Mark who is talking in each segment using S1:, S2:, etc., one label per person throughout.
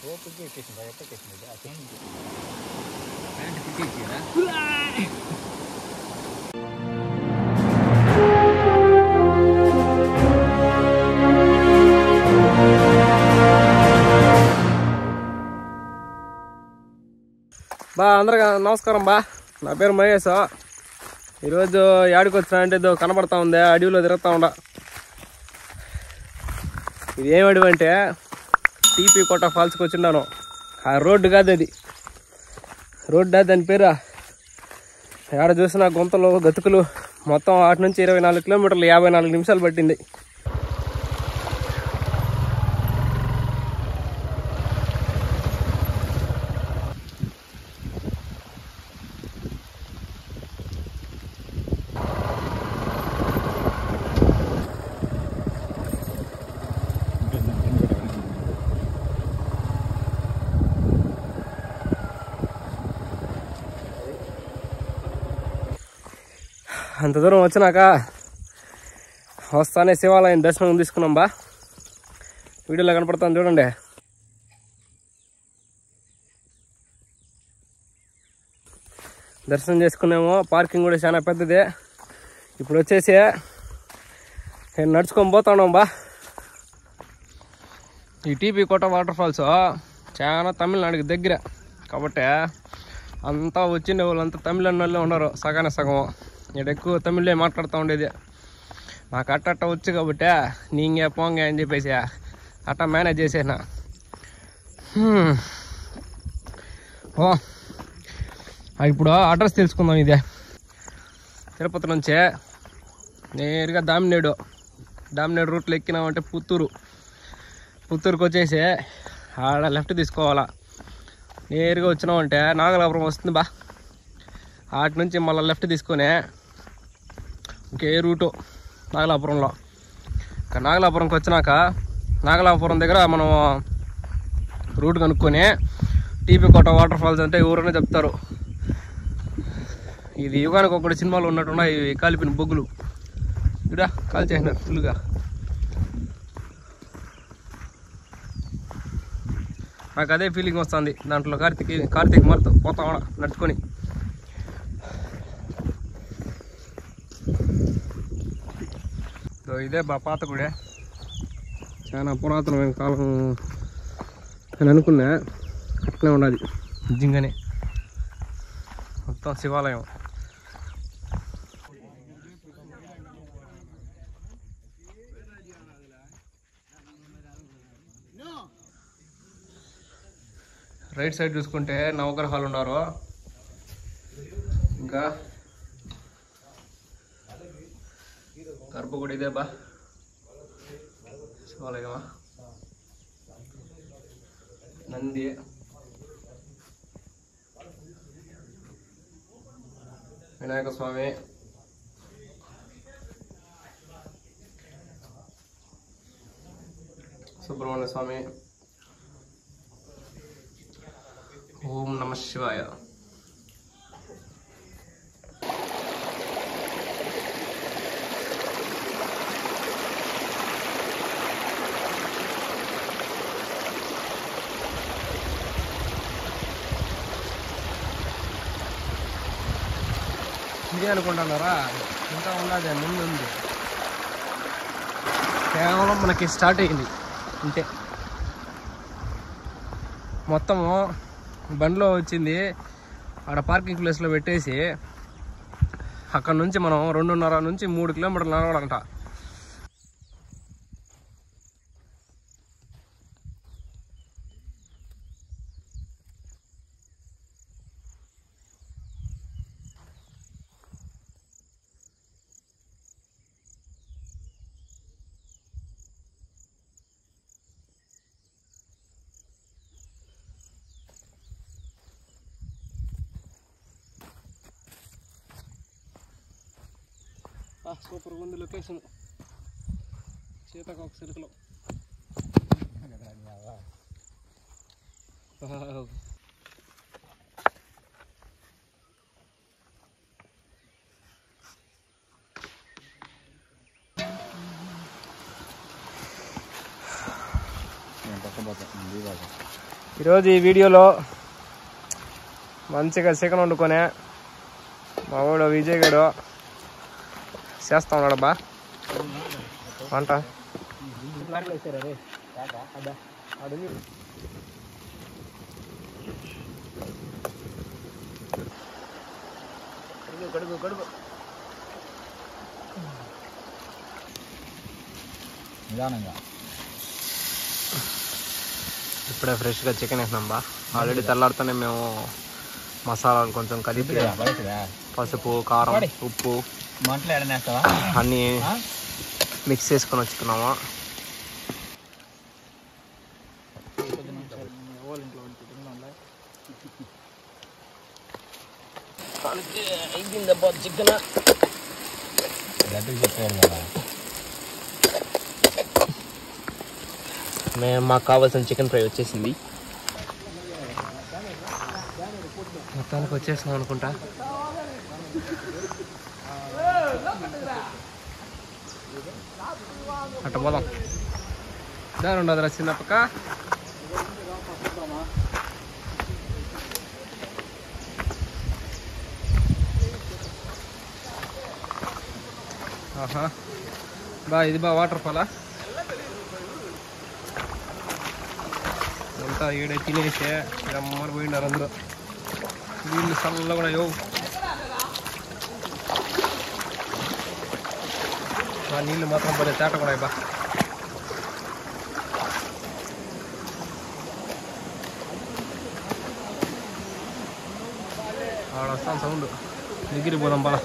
S1: ఓపిక ఎక్కేసింది ఎక్కేసింది ఆ చెట్టు
S2: కరెంట్ పిచ్చేసిరా
S3: బా అందరికి నమస్కారం బా నా పేరు మహేష్ ఈరోజు యాడికి వచ్చినా అంటే ఇదో కనబడతా ఉంది అడవిలో తిరుగుతా ఉండ ఇది ఏం అడవి అంటే టీపీ కోట ఫాల్స్కి వచ్చిన్నాను ఆ రోడ్డు కాదు అది రోడ్డు అది దాని పేరు ఆడ చూసిన గుంతలు గతుకులు మొత్తం అటు నుంచి ఇరవై నాలుగు కిలోమీటర్లు యాభై నాలుగు నిమిషాలు పట్టింది అంత దూరం వచ్చినాక వస్తానే శివాలయం దర్శనం తీసుకున్నాం బా వీడియోలో కనపడతాను చూడండి దర్శనం చేసుకున్నాము పార్కింగ్ కూడా చాలా పెద్దది ఇప్పుడు వచ్చేసి నేను నడుచుకొని పోతా ఉన్నాం బా ఈ టీపీ కోట వాటర్ ఫాల్స్ చాలా తమిళనాడుకి దగ్గర కాబట్టి అంతా వచ్చిన వాళ్ళంతా తమిళనాడులో ఉన్నారు సగానే సగం ఇక్కడ ఎక్కువ తమిళే మాట్లాడుతూ ఉండేది నాకు అట్ట అట్ట వచ్చు కాబట్టి నీంగే పోంగే అని చెప్పేసి అట్ట మేనేజ్ చేసేసిన హ్మ్. ఓ ఆ, ఇప్పుడు అడ్రస్ తెలుసుకుందాం ఇదే తిరుపతి నుంచి నేరుగా దామినేడు దామినేడు రూట్లో ఎక్కినామంటే పుత్తూరు పుత్తూరుకి వచ్చేసి ఆడ లెఫ్ట్ తీసుకోవాలా నేరుగా వచ్చినామంటే నాగలాపురం వస్తుంది బా అటు నుంచి మళ్ళీ లెఫ్ట్ తీసుకొని ఇంకే రూటు నాగలాపురంలో ఇక నాగలాపురంకి వచ్చినాక నాగలాపురం దగ్గర మనం రూట్ కనుక్కొని టీపీ కోట వాటర్ ఫాల్స్ అంటే ఎవరైనా చెప్తారు ఇది యుగానికి ఒకటి సినిమాలు ఉన్నట్టున్నాయి ఇవి కాలిపిన బొగ్గులు ఇడా కాల్ చేసినారు ఫుల్గా నాకు అదే ఫీలింగ్ వస్తుంది దాంట్లో కార్తీక్ కార్తీక్ మరత పోతా ఉన్నా నడుచుకొని ఇదో ఇదే బా పాత గుడే చాలా పురాతనమైన కాలం అని అనుకున్నా అట్లే ఉన్నది నిజంగానే మొత్తం శివాలయం రైట్ సైడ్ చూసుకుంటే నవగ్రహాలు ఉన్నారు ఇంకా గర్భగుడి ఇదే బా శివాలయమా నంది వినాయక స్వామి సుబ్రహ్మణ్య స్వామి ఓం నమ శివాయ ఇదే అనుకుంటున్నారా ఇంకా ఉన్నది ముందు ఉంది కేవలం మనకి స్టార్ట్ అయింది అంతే మొత్తము బండిలో వచ్చింది ఆడ పార్కింగ్ ప్లేస్లో పెట్టేసి అక్కడ నుంచి మనం రెండున్నర నుంచి మూడు కిలోమీటర్లు నడవాలంట సూపర్ ఉంది లొకేషన్ సీతాకోక సిరుకులో వావ్.
S1: నేను పక్క పోతా ఇది కాదు
S3: ఈరోజు ఈ వీడియోలో మంచిగా చికెన్ వండుకొని మా వాడు విజయ్ గడు చేస్తా ఉన్నాడు బా వంట
S2: కడుగు కడుగు నిదానంగా
S3: ఇప్పుడే ఫ్రెష్గా చికెన్ వేసినాం బా ఆల్రెడీ తెల్లారితోనే మేము మసాలాలు కొంచెం కలిపి
S2: బయటదా
S3: పసుపు కారం ఉప్పు
S2: మంటలు ఎడనేస్తావా
S3: అన్నీ మిక్స్ చేసుకొని వచ్చుకున్నాము చికెన్
S2: గడ్డకు చెప్పారు కదా
S3: మేము మాకు కావాల్సిన చికెన్ ఫ్రై వచ్చేసింది మొత్తానికి వచ్చేసినాం అనుకుంటా అట్ట పోదాం దాని ఉండదురా చిన్న పక్క ఆహా బా ఇది బా వాటర్ ఫాలా అంతా ఈడ తినేసే రమ్మని పోయినారు అందరూ వీళ్ళు చల్లగా కూడా యో ఆ నీళ్ళు మాత్రం పడే తేట కూడా బా ఆడ వస్తాను సౌండ్ దగ్గరికి పోదాం బల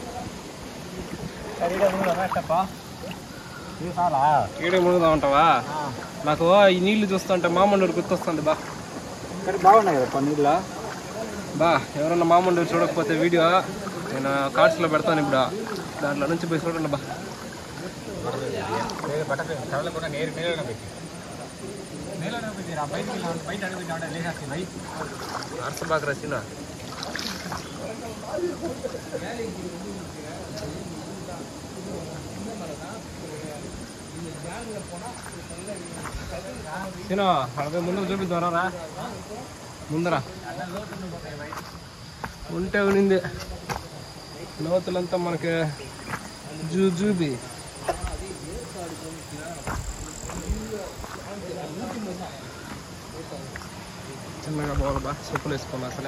S3: ఈడే మునుగుదా ఉంటావా నాకు ఈ నీళ్లు చూస్తుంటే మామూలు గుర్తొస్తుంది బా
S2: బాగున్నాయి కదా పన్నీర్లో
S3: బా ఎవరన్నా మామూలు చూడకపోతే వీడియో నేను కార్డ్స్లో పెడతాను ఇప్పుడు దాంట్లో నుంచి పోయి చూడండి బా
S2: చదవకుండా నేరు నీళ్ళలో పెట్టి నీళ్ళలో పెట్టి రా బయటికి వెళ్ళి బయట అడుగు పెట్టినా లేచేస్తుంది బయట
S3: అర్స బాగా రసిన సినా అడగ ముందు చూపిద్దారా రా ముందరా ఉంటే ఉనింది లోతులంతా మనకి జూ జూబి చిన్నగా పోవాలి బా చెప్పులు వేసుకోవాలి అసలే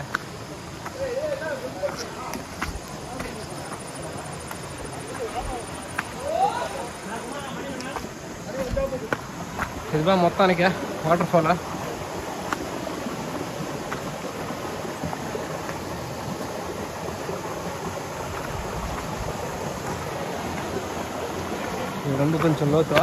S3: ఇది బా మొత్తానికి వాటర్ ఫాలా ఈ రెండు కొంచెం లోతు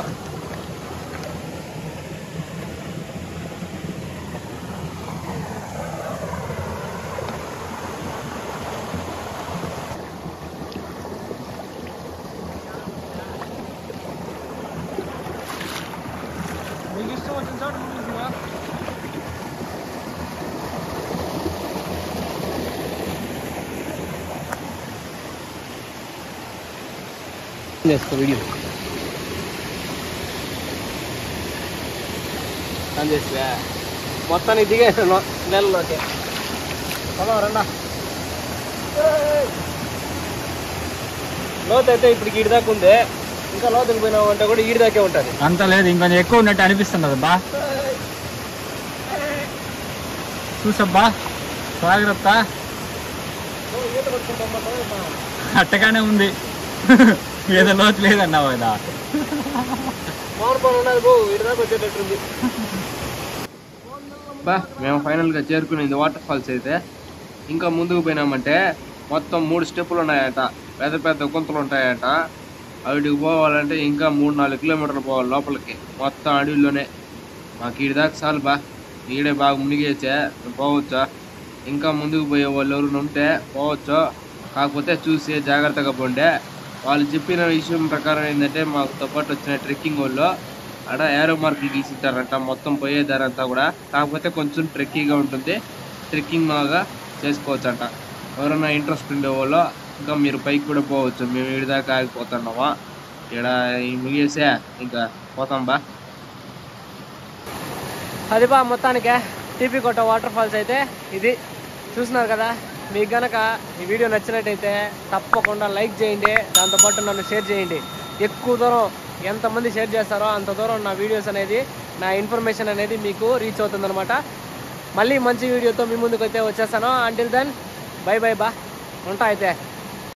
S3: మీకు ఇష్టం వచ్చిన చోట ముగిసిందా చేసుకో వీడియో ఆన్ చేసివా మొత్తానికి దిగే నెలలోకి హలో రండా లోతు అయితే ఇప్పటికి ఈడి దాకా ఉంది ఇంకా లోతుకి పోయినావు అంటే కూడా ఈడి దాకే ఉంటుంది
S2: అంత లేదు ఇంకొంచెం ఎక్కువ ఉన్నట్టు అనిపిస్తుంది బా చూసబ్బా జాగ్రత్త
S3: ఈత కొట్టుకుంటాం
S2: అట్టగానే ఉంది ఏదో లోతు లేదన్నావు కదా
S3: మార్పులు ఉన్నది బో ఈడి దాకా వచ్చేటట్టుంది బా మేము ఫైనల్గా చేరుకునేది వాటర్ ఫాల్స్ అయితే ఇంకా ముందుకు పోయినామంటే మొత్తం మూడు స్టెప్పులు ఉన్నాయట పెద్ద పెద్ద గుంతలు ఉంటాయట అవిటికి పోవాలంటే ఇంకా మూడు నాలుగు కిలోమీటర్లు పోవాలి లోపలికి మొత్తం అడవిలోనే మాకు ఈడి దాకా చాలు బా ఈడే బాగా మునిగేసే పోవచ్చా ఇంకా ముందుకు పోయే వాళ్ళు ఎవరు ఉంటే పోవచ్చు కాకపోతే చూసి జాగ్రత్తగా పోండే వాళ్ళు చెప్పిన విషయం ప్రకారం ఏంటంటే మాకు పాటు వచ్చిన ట్రెక్కింగ్ వాళ్ళు ఆడ ఏరో మార్కులు గీసిస్తారంట మొత్తం పోయే దారి అంతా కూడా కాకపోతే కొంచెం ట్రెక్కీగా ఉంటుంది ట్రెక్కింగ్ లాగా చేసుకోవచ్చు అంట ఎవరైనా ఇంట్రెస్ట్ ఉండే వాళ్ళు ఇంకా మీరు పైకి కూడా పోవచ్చు మేము ఈడి దాకా ఆగిపోతున్నామా ఇక్కడ ముగిసే ఇంకా పోతాం బా అది బా మొత్తానికే టీపీ కొట్ట వాటర్ ఫాల్స్ అయితే ఇది చూస్తున్నారు కదా మీకు గనక ఈ వీడియో నచ్చినట్టయితే తప్పకుండా లైక్ చేయండి దాంతోపాటు నన్ను షేర్ చేయండి ఎక్కువ దూరం ఎంతమంది షేర్ చేస్తారో అంత దూరం నా వీడియోస్ అనేది నా ఇన్ఫర్మేషన్ అనేది మీకు రీచ్ అవుతుందన్నమాట మళ్ళీ మంచి వీడియోతో మీ ముందుకు అయితే వచ్చేస్తాను అంటిల్ దెన్ బై బై బా ఉంటా అయితే